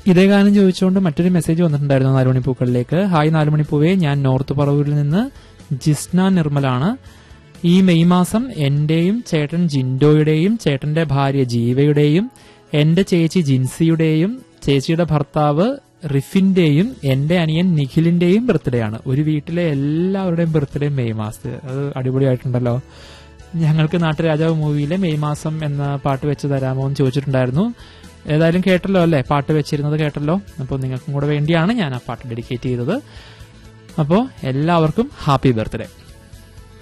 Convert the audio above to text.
ഇതേ ഗാനം ചോദിച്ചുകൊണ്ട് മറ്റൊരു മെസ്സേജ് വന്നിട്ടുണ്ടായിരുന്നു നാലുമണിപ്പൂക്കളിലേക്ക് ഹായ് നാലുമണിപ്പൂവേ ഞാൻ നോർത്ത് പറവൂരിൽ നിന്ന് ജിസ്ന നിർമ്മലാണ് ഈ മെയ് മാസം എന്റെയും ചേട്ടൻ ജിൻഡോയുടെയും ചേട്ടന്റെ ഭാര്യ ജീവയുടെയും എന്റെ ചേച്ചി ജിൻസിയുടെയും ചേച്ചിയുടെ ഭർത്താവ് റിഫിന്റെയും എന്റെ അനിയൻ നിഖിലിന്റെയും ബർത്ത്ഡേ ആണ് ഒരു വീട്ടിലെ എല്ലാവരുടെയും ബർത്ത്ഡേ മെയ് മാസത്തിൽ അത് അടിപൊളിയായിട്ടുണ്ടല്ലോ ഞങ്ങൾക്ക് നാട്ടുരാജാവ് മൂവിയിലെ മെയ് മാസം എന്ന പാട്ട് വെച്ച് തരാമോ എന്ന് ചോദിച്ചിട്ടുണ്ടായിരുന്നു ഏതായാലും കേട്ടല്ലോ അല്ലേ പാട്ട് വെച്ചിരുന്നത് കേട്ടല്ലോ അപ്പോൾ നിങ്ങൾക്കും കൂടെ വേണ്ടിയാണ് ഞാൻ ആ പാട്ട് ഡെഡിക്കേറ്റ് ചെയ്തത് അപ്പോൾ എല്ലാവർക്കും ഹാപ്പി ബർത്ത്ഡേ